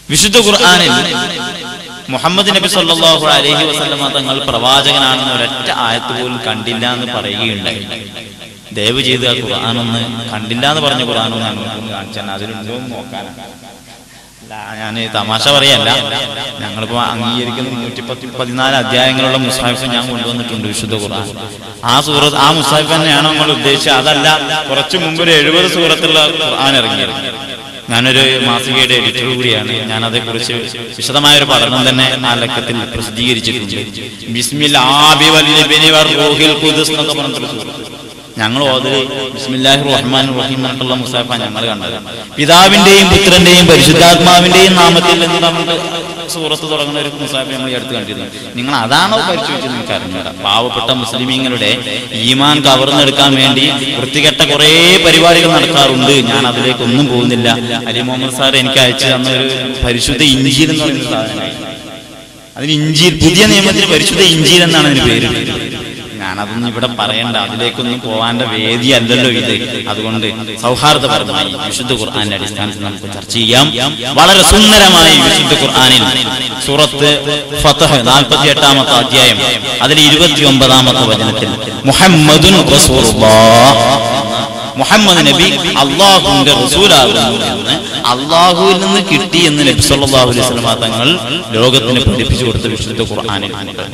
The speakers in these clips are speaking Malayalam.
വിശുദ്ധ ഖുർആനിൽ മുഹമ്മദ് നബി സല്ലല്ലാഹു അലൈഹി വസല്ലമ തങ്ങൾ പ്രവാചകനാണെന്ന് ഒരൊറ്റ ആയത്ത് പോലും കണ്ടില്ല എന്ന് പറയുകയുണ്ടായി ദയവ് ചെയ്ത് ആ ഖുർആൻ ഒന്ന് കണ്ടില്ല എന്ന് പറഞ്ഞ ഖുർആൻ ഒന്ന് ഞങ്ങൾക്കൊന്ന് കാണിച്ചാൽ അതിലുണ്ടോ എന്ന് നോക്കാനാണ് ഞാൻ തമാശ പറയല്ല ഞങ്ങളിപ്പോ അംഗീകരിക്കുന്ന നൂറ്റി പത്തി പതിനാല് അധ്യായങ്ങളുള്ള മുസാഹിഫ് ഞാൻ കൊണ്ടുവന്നിട്ടുണ്ട് വിശുദ്ധ ഖുർആൻ ആ സൂറത്ത് ആ മുസാഹിഫ് തന്നെയാണ് നമ്മൾ ഉദ്ദേശിച്ചത് അതല്ല കുറച്ചു മുമ്പ് ഒരു എഴുപത് സൂറത്തുള്ള ഖുർആൻ ഇറങ്ങിയത് ഞാനൊരു മാസികയുടെ എഡിറ്റർ കൂടിയാണ് ഞാൻ അതേക്കുറിച്ച് വിശദമായ ഒരു പഠനം തന്നെ ആ ലക്കത്തിൽ പ്രസിദ്ധീകരിച്ചിട്ടുണ്ട് ബിസ്മിൽ ആബി വല്ലിബിനി വർ റൂഹിൽ ഖുദ്സ് എന്നൊക്കെ പറഞ്ഞിട്ടൊരു സൂറത്ത് ഞങ്ങൾ ഓതല് ബിസ്മില്ലാഹി റഹ്മാൻ റഹീം എന്നുള്ള മുസാഫ ഞങ്ങൾ കണ്ടത് പിതാവിന്റെയും പുത്രന്റെയും പരിശുദ്ധാത്മാവിന്റെയും നാമത്തിൽ നിന്ന് നമ്മൾ സൂറത്ത് തുടങ്ങുന്ന ഒരു മുസാഫ നമ്മൾ ഈ അടുത്ത് കണ്ടിരുന്നു നിങ്ങൾ അതാണോ പരിശോധിച്ചത് നിങ്ങൾക്ക് അറിഞ്ഞൂടാ പാവപ്പെട്ട മുസ്ലിമീങ്ങളുടെ ഈമാൻ കവർന്നെടുക്കാൻ വേണ്ടി വൃത്തികെട്ട കുറേ പരിപാടികൾ നടക്കാറുണ്ട് ഞാൻ അതിലേക്കൊന്നും പോകുന്നില്ല അലി മുഹമ്മദ് സാർ എനിക്ക് അയച്ചു തന്ന ഒരു പരിശുദ്ധ ഇഞ്ചീൽ എന്ന് പറയുന്ന സാധനമായി അതിന് ഇഞ്ചീൽ പുതിയ നിയമത്തിന് പരിശുദ്ധ ഇഞ്ചീൽ എന്നാണ് അതിന് പേര് ഞാനതൊന്നും ഇവിടെ പറയണ്ട അതിലേക്കൊന്നും പോവാന്റെ വേദിയല്ലല്ലോ ഇത് അതുകൊണ്ട് സൗഹാർദ്ദപരമായി വിശുദ്ധ ഖുർആന്റെ അടിസ്ഥാനത്തിൽ നമുക്ക് ചർച്ച ചെയ്യാം വളരെ സുന്ദരമായി വിശുദ്ധ ഖുർആനിൽ സൂറത്ത് ഫതഹ് നാൽപ്പത്തി എട്ടാമത്തെ അധ്യായം അതിൽ ഇരുപത്തി ഒമ്പതാമത്തെ വചനത്തിൽ മുഹമ്മദുൻ റസൂലുള്ളാഹ് മുഹമ്മദ് നബി അള്ളാഹുവിന്റെ റസൂലാകുന്നു എന്ന് അള്ളാഹുവിൽ നിന്ന് കിട്ടി എന്ന് നബി സല്ലല്ലാഹു അലൈഹി വസല്ലമ തങ്ങൾ ലോകത്തിന് പഠിപ്പിച്ചു കൊടുത്ത വിശുദ്ധ ഖുർആനിൽ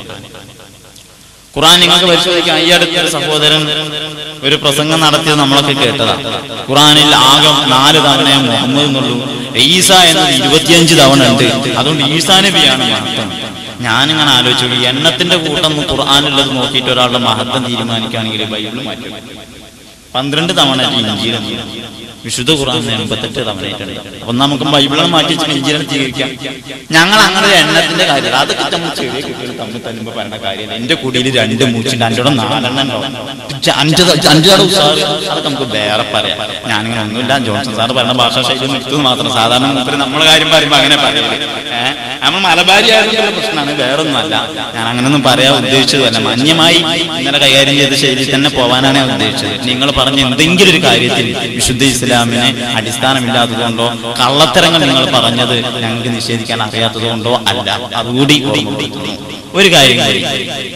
ഖുർആൻ നിങ്ങൾക്ക് പരിശോധിക്കാം ഈ അടുത്ത ഒരു സഹോദരൻ ഒരു പ്രസംഗം നടത്തിയത് നമ്മളൊക്കെ കേട്ടതാ ഖുർആനിൽ ആകെ നാല് തവണയെ മുഹമ്മദ് എന്നുള്ളൂ ഈസ എന്നത് ഇരുപത്തിയഞ്ച് തവണ ഉണ്ട് അതുകൊണ്ട് ഈസാ നബിയാണ് മഹത്വം ഞാനിങ്ങനെ ആലോചിച്ചു എണ്ണത്തിന്റെ കൂട്ടം ഖുർആാനുള്ളത് നോക്കിയിട്ട് ഒരാളുടെ മഹത്വം തീരുമാനിക്കുകയാണെങ്കിൽ ബൈബിൾ മാറ്റി പന്ത്രണ്ട് തവണ ഇഞ്ചിയിലും വിശുദ്ധ ഖുർആൻ എൺപത്തെട്ട് തവണയായിട്ടുണ്ട് അപ്പൊ നമുക്ക് ബൈബിളിനെ മാറ്റി വെച്ചിട്ട് ഇഞ്ചിനെ സ്വീകരിക്കാം ഞങ്ങൾ അങ്ങനെ ഒരു എണ്ണത്തിന്റെ കാര്യമില്ല അതൊക്കെ നമ്മൾ ചെറിയ കുട്ടികൾ തമ്മിൽ തല്ലുമ്പോ പറയുന്ന കാര്യമില്ല എന്റെ കുടിയിൽ രണ്ട് മൂച്ചുണ്ട് അഞ്ചോടെ നാലെണ്ണം ഉണ്ടാവും ച- അഞ്ച് ത- അഞ്ച് തടം സാറ് അതൊക്കെ നമുക്ക് വേറെ പറയാം ഞാനിങ്ങനെ ഒന്നുമില്ല ജോൺസൺ സാർ പറയുന്ന ഭാഷാ ശൈലി നിർത്തുന്നത് മാത്രം സാധാരണ മൂപ്പര് നമ്മളെ കാര്യം പറയുമ്പോ അങ്ങനെ പറയില്ല ഏഹ് നമ്മൾ മലബാരി ആയതുകൊണ്ടുള്ള പ്രശ്നമാണ് വേറൊന്നുമല്ല ഞാൻ അങ്ങനൊന്നും പറയാൻ ഉദ്ദേശിച്ചതല്ല മാന്യമായി ഇന്നലെ കൈകാര്യം ചെയ്ത ശൈലിയിൽ തന്നെ പോവാനാണ് ഞാൻ ഉദ്ദേശിച്ചത് നിങ്ങൾ പറഞ്ഞ എന്തെങ്കിലും ഒരു കാര്യത്തിൽ വിശുദ്ധ ഇസ്ലാമിന് അടിസ്ഥാനമില്ലാത്തതുകൊണ്ടോ കള്ളത്തരങ്ങൾ നിങ്ങൾ പറഞ്ഞത് ഞങ്ങൾക്ക് നിഷേധിക്കാൻ അറിയാത്തതുകൊണ്ടോ അല്ല അതുകൂടി ഓർമ്മപ്പെടുത്തുന്നു ഒരു കാര്യം കൂടി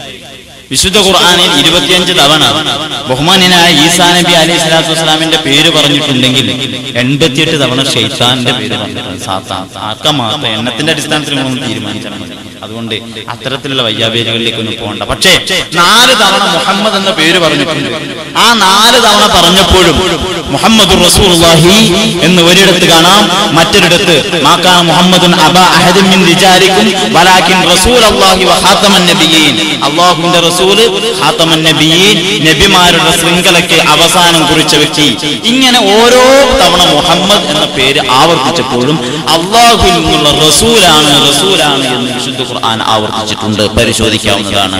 വിശുദ്ധ ഖുർആാനിൽ ഇരുപത്തിയഞ്ച് തവണ ബഹുമാനായ ഈസാ നബി അലൈഹി സ്വലാത്തു വസ്സലാമിന്റെ പേര് പറഞ്ഞിട്ടുണ്ടെങ്കിൽ എൺപത്തിയെട്ട് തവണ ഷെയ്ത്താന്റെ പേര് പറഞ്ഞിട്ടുണ്ട് സാത്താൻ ആക്ക മാത്രം എണ്ണത്തിന്റെ അടിസ്ഥാനത്തിൽ നമ്മളൊന്ന് തീരുമാനിച്ചാൽ മതി അതുകൊണ്ട് അത്തരത്തിലുള്ള വയ്യാവേലികളിലേക്ക് ഒന്നും പോകണ്ട പക്ഷേ നാല് തവണ മുഹമ്മദ് എന്ന പേര് പറഞ്ഞിട്ടുണ്ട് ആ നാല് തവണ പറഞ്ഞപ്പോഴും മുഹമ്മദ് റസൂലുള്ളാഹി എന്ന് ഒരിടത്ത് കാണാം മറ്റൊരിടത്ത് മാക്കാ മുഹമ്മദുൻ അബ അഹദിൻ മിൻ റിജാലിക്കും വലാകിൻ റസൂലല്ലാഹി വ ഖാതമൻ നബിയീൻ അല്ലാഹുവിന്റെ റസൂല് ഖാതമൻ നബിയീൻ നബിമാരുടെ ശൃംഖലയ്ക്ക് അവസാനം കുറിച്ച വ്യക്തി ഇങ്ങനെ ഓരോ തവണ മുഹമ്മദ് എന്ന പേര് ആവർത്തിച്ചപ്പോഴും അള്ളാഹുവിൽ നിന്നുള്ള റസൂലാണ് റസൂലാണ് എന്ന് വിശുദ്ധ ഖുർആൻ ആവർത്തിച്ചിട്ടുണ്ട് പരിശോധിക്കാവുന്നതാണ്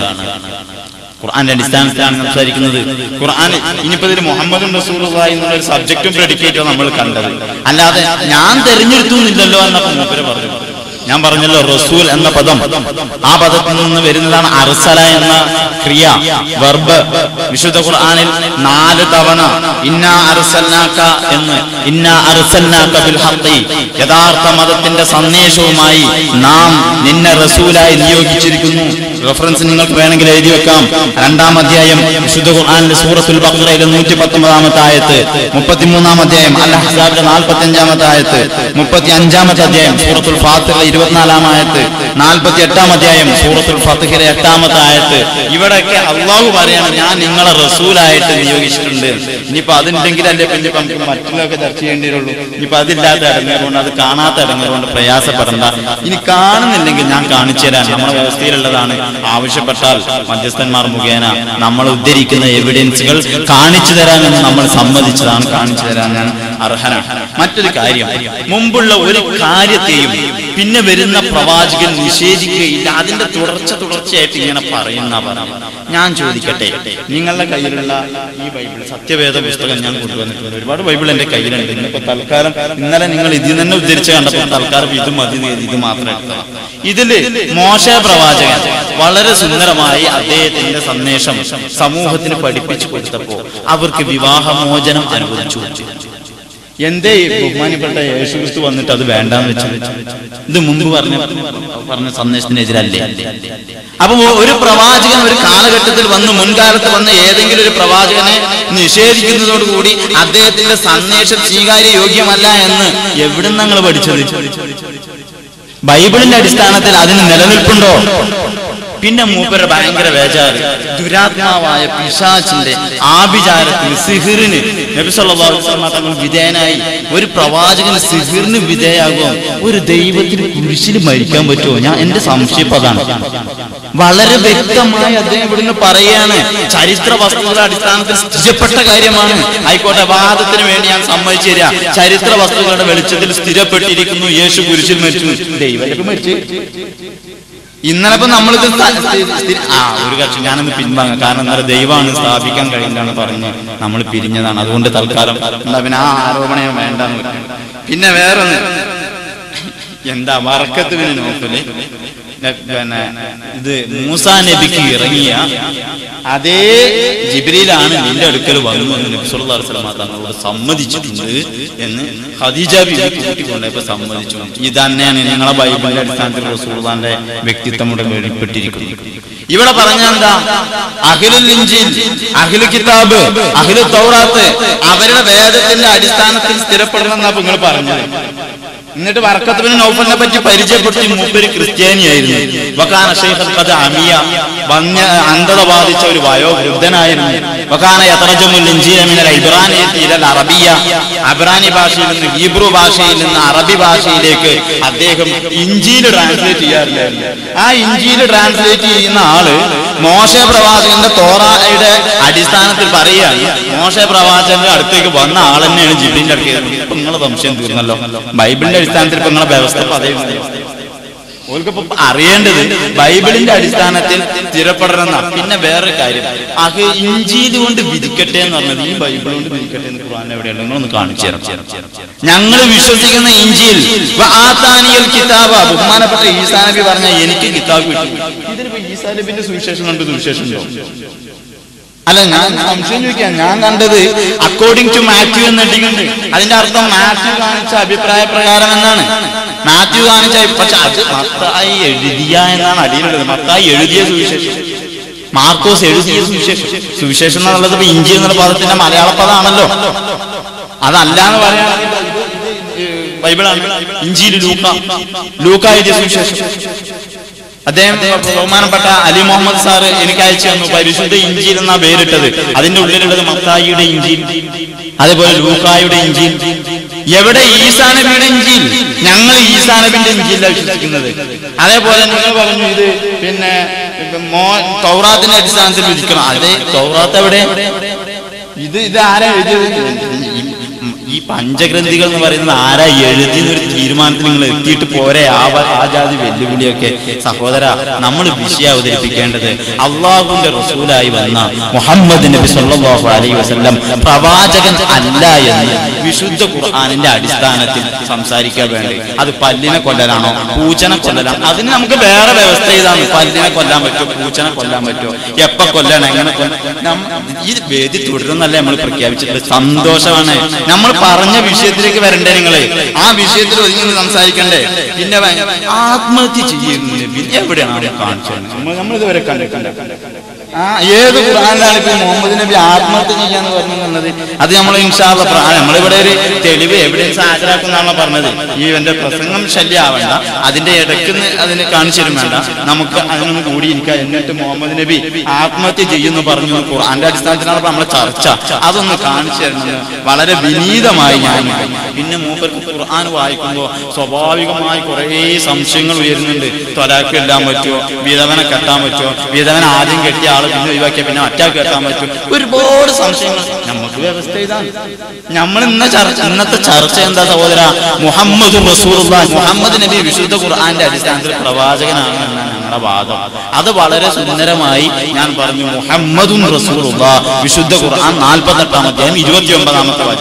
ഖുർആന്റെ അടിസ്ഥാനത്തിലാണ് സംസാരിക്കുന്നത് ഖുർആൻ ഇനിയിപ്പോ ഇതിൽ മുഹമ്മദ് റസൂലുള്ളാഹി എന്നുള്ള ഒരു സബ്ജക്റ്റും പ്രെഡിക്കേറ്റും നമ്മൾ കണ്ടത് അല്ലാതെ ഞാൻ തെരഞ്ഞെടുത്തുന്നില്ലല്ലോ എന്നപ്പോ മൂപ്പര് പറഞ്ഞു ഞാൻ പറഞ്ഞല്ലോ റസൂൽ എന്ന പദം ആ പദത്തിൽ നിന്ന് വരുന്നതാണ് അർസല എന്ന ക്രിയ വെർബ് വിശുദ്ധ ഖുർആനിൽ നാല് തവണ ഇന്നാ അർസൽനാക്ക എന്ന് ഇന്നാ അർസൽനാക്ക ബിൽ ഹഖി യഥാർത്ഥ മതത്തിന്റെ സന്ദേശവുമായി നാം നിന്നെ റസൂലായി നിയോഗിച്ചിരിക്കുന്നു റെഫറൻസ് നിങ്ങൾക്ക് വേണമെങ്കിൽ എഴുതി വെക്കാം രണ്ടാം അധ്യായം വിശുദ്ധ ഖുർആനിലെ സൂറത്തുൽ ബഖറയിലെ നൂറ്റി പത്തൊമ്പതാമത്തെ ആയത്ത് മുപ്പത്തിമൂന്നാം അധ്യായം അൽ ഹസാബിലെ നാൽപ്പത്തി അഞ്ചാമത്തെ ആയത്ത് മുപ്പത്തി അഞ്ചാമത്തെ അധ്യായം സൂറത്തുൽ ഫാത്തിറിലെ ഇരുപത്തിനാലാം ആയത്ത് നാൽപ്പത്തി എട്ടാം അധ്യായം സൂറത്തുൽ ഫത്തിഹിലെ എട്ടാമത്തെ ആയത്ത് ഇവിടെയൊക്കെ അള്ളാഹു പറയാണ് ഞാൻ നിങ്ങളെ റസൂലായിട്ട് നിയോഗിച്ചിട്ടുണ്ട് ഇനിയിപ്പോ അതുണ്ടെങ്കിലല്ലേ പിന്നെ ഇപ്പൊ നമുക്ക് മറ്റുള്ളതൊക്കെ ചർച്ച ചെയ്യേണ്ടി വരുള്ളൂ ഇനിയിപ്പോ അതില്ലാത്ത ഇടങ്ങളുകൊണ്ട് അത് കാണാത്ത ഇടങ്ങളുകൊണ്ട് പ്രയാസപ്പെടണ്ട ഇനി കാണുന്നില്ലെങ്കിൽ ഞാൻ കാണിച്ചു തരാൻ നമ്മുടെ വ്യവസ്ഥയിലുള്ളതാണ് ആവശ്യപ്പെട്ടാൽ മധ്യസ്ഥന്മാർ മുഖേന നമ്മൾ ഉദ്ധരിക്കുന്ന എവിഡൻസുകൾ കാണിച്ചു തരാമെന്ന് നമ്മൾ സമ്മതിച്ചതാണ് കാണിച്ചു തരാൻ ഞാൻ അർഹനാണ് മറ്റൊരു കാര്യം മുമ്പുള്ള ഒരു കാര്യത്തെയും പിന്നെ വരുന്ന പ്രവാചകൻ നിഷേധിക്കുകയില്ല അതിന്റെ തുടർച്ച തുടർച്ചയായിട്ട് ഇങ്ങനെ പറയുന്ന പറഞ്ഞു ഞാൻ ചോദിക്കട്ടെ നിങ്ങളുടെ കയ്യിലുള്ള ഈ ബൈബിൾ സത്യവേദ പുസ്തകം ഞാൻ കൊണ്ടുവന്നിട്ടുണ്ട് ഒരുപാട് ബൈബിൾ എന്റെ കയ്യിലുണ്ട് ഇന്നിപ്പോ തൽക്കാലം ഇന്നലെ നിങ്ങൾ ഇതിൽ തന്നെ ഉദ്ധരിച്ച് കണ്ടപ്പോൾ തൽക്കാലം ഇത് മതി എന്ന് കരുതി ഇത് മാത്രം എടുത്തതാ. ഇതില് മോശ പ്രവാചകൻ വളരെ സുന്ദരമായി അദ്ദേഹത്തിന്റെ സന്ദേശം സമൂഹത്തിന് പഠിപ്പിച്ചു കൊടുത്തപ്പോ അവർക്ക് വിവാഹമോചനം അനുവദിച്ചു എന്തേ ഈ ബഹുമാനപ്പെട്ട യേശുക്രിസ്തു വന്നിട്ട് അത് വേണ്ടാന്ന് വെച്ചു ഇത് മുമ്പ് പറഞ്ഞ പറഞ്ഞ സന്ദേശത്തിനെതിരല്ലേ അപ്പൊ ഒരു പ്രവാചകൻ ഒരു കാലഘട്ടത്തിൽ വന്ന് മുൻകാലത്ത് വന്ന ഏതെങ്കിലും ഒരു പ്രവാചകനെ നിഷേധിക്കുന്നതോടുകൂടി അദ്ദേഹത്തിന്റെ സന്ദേശം സ്വീകാര്യ യോഗ്യമല്ല എന്ന് എവിടുന്ന് നിങ്ങൾ പഠിച്ചത് ബൈബിളിന്റെ അടിസ്ഥാനത്തിൽ അതിന് നിലനിൽപ്പുണ്ടോ പിന്നെ മൂപ്പര ഭയങ്കര വേജാറ് ദുരാത്മാവായ പിശാച്ചിന്റെ ആഭിചാരത്തിന് സിഹിറിന് നബി സല്ലല്ലാഹു അലൈഹി വസല്ലം തങ്ങൾ വിധേയനായി ഒരു പ്രവാചകന് സിഹിറിന് വിധേയാകുമോ ഒരു ദൈവത്തിന് കുരിശിൽ മരിക്കാൻ പറ്റുമോ ഞാൻ എന്റെ സംശയം ഇപ്പൊ അതാണ് വളരെ വ്യക്തമായി അദ്ദേഹം ഇവിടുന്ന് പറയാണ് ചരിത്ര വസ്തുക്കളുടെ അടിസ്ഥാനത്തിൽ സ്ഥിരപ്പെട്ട കാര്യമാണ് ആയിക്കോട്ടെ വാദത്തിന് വേണ്ടി ഞാൻ സമ്മതിച്ചു തരാം ചരിത്ര വസ്തുക്കളുടെ വെളിച്ചത്തിൽ സ്ഥിരപ്പെട്ടിരിക്കുന്നു യേശു കുരിശിൽ മരിച്ചു ദൈവം മരിച്ചു ഇന്നലെ ഇപ്പൊ നമ്മളിത് സ്ഥ- സ്ഥി- സ്ഥി- ആ ഒരു കക്ഷി ഞാനൊന്ന് പിൻവാങ്ങാം കാരണം ഇന്നലെ ദൈവമാണ് സ്ഥാപിക്കാൻ കഴിയുന്നതാണ് പറഞ്ഞ് നമ്മൾ പിരിഞ്ഞതാണ് അതുകൊണ്ട് തൽക്കാലം എന്താ പിന്നെ ആ ആരോപണം വേണ്ടെന്ന് വെക്കും. പിന്നെ വേറൊന്ന് എന്താ വറക്കത്ത് പിന്നെ നോക്കല് പിന്നെ ഇത് മൂസാ നബിക്ക് ഇറങ്ങിയ അതേ ജിബ്രീലാണ് നിന്റെ അടുക്കൽ വന്നു എന്ന് നബി സല്ലല്ലാഹു അലൈഹി വസല്ലം തങ്ങളോട് സമ്മതിച്ചിട്ടുണ്ട് എന്ന് ഖദീജ ബിബി കൂട്ടിക്കൊണ്ടപ്പോ സമ്മതിച്ചു ഇത് തന്നെയാണ് ഞങ്ങളെ ബൈബിളിന്റെ അടിസ്ഥാനത്തിൽ റസൂലുള്ളാന്റെ വ്യക്തിത്വം ഇവിടെ വെളിപ്പെട്ടിരിക്കുന്നത് ഇവിടെ പറഞ്ഞ എന്താ അഖിലുൽ ഇഞ്ചീൽ അഖിലു കിതാബ് അഖിലു തൗറാത്ത് അവരുടെ വേദത്തിന്റെ അടിസ്ഥാനത്തിൽ സ്ഥിരപ്പെടണം എന്നാ നിങ്ങൾ പറഞ്ഞത് എന്നിട്ട് വർക്കത്തുബിന് നൗഫലിനെ പറ്റി പരിചയപ്പെടുത്തി മൂപ്പര് ക്രിസ്ത്യാനിയായിരുന്നു വക്കാന ഷെയ്ഖൽ ഖദ അമിയ വന്യ അന്ധത ബാധിച്ച ഒരു വയോവൃദ്ധനായിരുന്നു വക്കാന യതറജമുൽ ഇൻജീല മിനൽ ഇബ്രാനിയത്തി ഇലൽ അറബിയ അബ്രാനി ഭാഷയിൽ നിന്ന് ഹീബ്രു ഭാഷയിൽ നിന്ന് അറബി ഭാഷയിലേക്ക് അദ്ദേഹം ഇഞ്ചിയിൽ ട്രാൻസ്ലേറ്റ് ചെയ്യാറില്ലായിരുന്നു ആ ഇഞ്ചിയിൽ ട്രാൻസ്ലേറ്റ് ചെയ്യുന്ന ആള് മോശ പ്രവാചകന്റെ തോറയുടെ അടിസ്ഥാനത്തിൽ പറയുകയാണ് മോശ പ്രവാചകന്റെ അടുത്തേക്ക് വന്ന ആൾ തന്നെയാണ് ജിബിന്റെ അടുത്ത് ഇപ്പൊ നിങ്ങളെ സംശയം തീർന്നല്ലോ ബൈബിളിന്റെ അടിസ്ഥാനത്തിൽ ഇപ്പൊ നിങ്ങളെ വ്യവസ്ഥ ഇപ്പൊ അതേ ഓർക്കിപ്പോ അറിയേണ്ടത് ബൈബിളിന്റെ അടിസ്ഥാനത്തിൽ സ്ഥിരപ്പെടണമെന്ന പിന്നെ വേറൊരു കാര്യം അഹ് ഇഞ്ചിയിൽ കൊണ്ട് വിധിക്കട്ടെ എന്ന് പറഞ്ഞത് ഈ ബൈബിൾ കൊണ്ട് വിധിക്കട്ടെ എന്ന് ഖുർആൻ എവിടെയാണ് നിങ്ങളൊന്ന് കാണിച്ചു തരാം ഞങ്ങൾ വിശ്വസിക്കുന്ന ഇഞ്ചിയിൽ ആത്താനിയൽ കിതാബ ബഹുമാനപ്പെട്ട ഈസാ നബി പറഞ്ഞ എനിക്ക് കിതാബ് കിട്ടി ഇതിലിപ്പോ ഈസാ നബിന്റെ സുവിശേഷം കണ്ട് സുവിശേഷം ഉണ്ടോ അല്ല ഞാൻ സംശയം ചോദിക്കാം ഞാൻ കണ്ടത് അക്കോർഡിംഗ് ടു മാത്യു എന്ന് ഇട്ടിട്ടുണ്ട് അതിന്റെ അർത്ഥം മാത്യു കാണിച്ച അഭിപ്രായ പ്രകാരം എന്നാണ് മാത്യു കാണിച്ച പക്ഷെ അത് മത്തായി എഴുതിയ എന്നാണ് അടിയിലുള്ളത് മത്തായി എഴുതിയ സുവിശേഷം മാർക്കോസ് എഴുതിയ സുവിശേഷം സുവിശേഷം എന്നുള്ളത് ഇപ്പൊ ഇഞ്ചി എന്നുള്ള പദത്തിന്റെ മലയാള പദമാണല്ലോ അതല്ല എന്ന് പറയുകയാണെങ്കിൽ ഇത് ഇത് ബൈബിളാണ് ഇഞ്ചിയിൽ ലൂക്ക ലൂക്ക എഴുതിയ സുവിശേഷം അദ്ദേഹം ബഹുമാനപ്പെട്ട അലി മുഹമ്മദ് സാറ് എനിക്ക് അയച്ചു തന്നു പരിശുദ്ധ ഇഞ്ചിയിൽ എന്നാ പേരിട്ടത് അതിന്റെ ഉള്ളിലുള്ളത് മത്തായിയുടെ ഇഞ്ചിയിൽ അതേപോലെ ലൂക്കായുടെ ഇഞ്ചിയിൽ എവിടെ ഈസാ നബിയുടെ ഇഞ്ചിയിൽ ഞങ്ങൾ ഈസാ നബിന്റെ ഇഞ്ചിയിലാണ് വിശ്വസിക്കുന്നത് അതേപോലെ നിങ്ങൾ പറഞ്ഞു ഇത് പിന്നെ മോ തൗറാത്തിന്റെ അടിസ്ഥാനത്തിൽ വിധിക്കണം അതെ തൗറാത്ത് എവിടെ ഇത് ഇത് ആരാ എഴുതിയത് ഈ- ഈ പഞ്ചഗ്രന്ഥികൾ എന്ന് പറയുന്നത് ആരാ എഴുതി ഒരു തീരുമാനത്തിൽ നിങ്ങൾ എത്തിയിട്ട് പോരെ ആ വ- ആ ജാതി വെല്ലുവിളിയൊക്കെ സഹോദര നമ്മൾ വിഷയം അവതരിപ്പിക്കേണ്ടത് അള്ളാഹുവിന്റെ റസൂലായി വന്ന മുഹമ്മദ് നബി സല്ലല്ലാഹു അലൈഹി വസല്ലം പ്രവാചകൻ അല്ല എന്ന് വിശുദ്ധ ഖുർആനിന്റെ അടിസ്ഥാനത്തിൽ സംസാരിക്കാൻ വേണ്ടി അത് പല്ലിനെ കൊല്ലലാണോ പൂച്ചനെ കൊല്ലലാണോ അതിന് നമുക്ക് വേറെ വ്യവസ്ഥ ചെയ്താണ് പല്ലിനെ കൊല്ലാൻ പറ്റുമോ പൂച്ചനെ കൊല്ലാൻ പറ്റുമോ എപ്പ കൊല്ലണം എങ്ങനെ കൊല്ലണം നമ്മ- ഈ വേദി തുടരുന്നല്ലേ നമ്മൾ പ്രഖ്യാപിച്ചിട്ടുള്ളത് സന്തോഷമാണ് നമ്മൾ പറഞ്ഞ വിഷയത്തിലേക്ക് വരണ്ടേ നിങ്ങള് ആ വിഷയത്തിൽ ഒതുങ്ങി നിന്ന് സംസാരിക്കണ്ടേ പിന്നെ ഭയ- ആത്മഹത്യ ചെയ്യുന്നില്ല പിന്നെ എവിടെയാണ് അവിടെ കാണിച്ചത് നമ്മൾ നമ്മളിതുവരെ കണ്ടിട്ടുണ്ട് ആ ഏത് ഖുർആനിലാണ് ഇപ്പൊ മുഹമ്മദ് നബി ആത്മഹത്യ ചെയ്യാന്ന് പറഞ്ഞത് അത് നമ്മൾ ഇൻഷാല്ല നമ്മളിവിടെ ഒരു തെളിവ് എവിഡൻസ് ഹാജരാക്കുന്നാണല്ലോ പറഞ്ഞത് ഈ എന്റെ പ്രസംഗം ശല്യമാവണ്ട അതിന്റെ ഇടയ്ക്ക് അതിന് കാണിച്ചു തരും വേണ്ട നമുക്ക് അതിനൊന്നും കൂടിയിരിക്കാം എന്നിട്ട് മുഹമ്മദ് നബി ആത്മഹത്യ ചെയ്യുന്നു പറഞ്ഞു എന്ന് ഖുർആന്റെ അടിസ്ഥാനത്തിലാണ് ഇപ്പൊ നമ്മളെ ചർച്ച അതൊന്ന് കാണിച്ചു തരണമെന്ന് വളരെ വിനീതമായി ഞാൻ പിന്നെ മൂപ്പർക്ക് ഖുർആൻ വായിക്കുമ്പോൾ സ്വാഭാവികമായി കുറേ സംശയങ്ങൾ ഉയരുന്നുണ്ട് തൊലാക്ക് ഇടാൻ പറ്റുമോ വിധവനെ കെട്ടാൻ പറ്റുമോ വിധവൻ ആദ്യം കെട്ടിയ ആള് പിന്നെ ഒഴിവാക്കിയ പിന്നെ ഒറ്റാക്ക് കെട്ടാൻ പറ്റും ഒരുപാട് സംശയങ്ങൾ നമുക്ക് വ്യവസ്ഥ ഇതാണ് നമ്മൾ ഇന്ന ചർച്ച ഇന്നത്തെ ചർച്ച എന്താ സഹോദര മുഹമ്മദ് റസൂലുള്ള മുഹമ്മദ് നബി വിശുദ്ധ ഖുർആന്റെ അടിസ്ഥാനത്തിൽ പ്രവാചകനാണ് എന്നാണ് ഞങ്ങളുടെ വാദം അത് വളരെ സുന്ദരമായി ഞാൻ പറഞ്ഞു മുഹമ്മദും റസൂലുള്ള വിശുദ്ധ ഖുർആൻ നാൽപ്പത്തെട്ടാം അധ്യായം ഇരുപത്തി ഒമ്പതാമത്തെ വചനം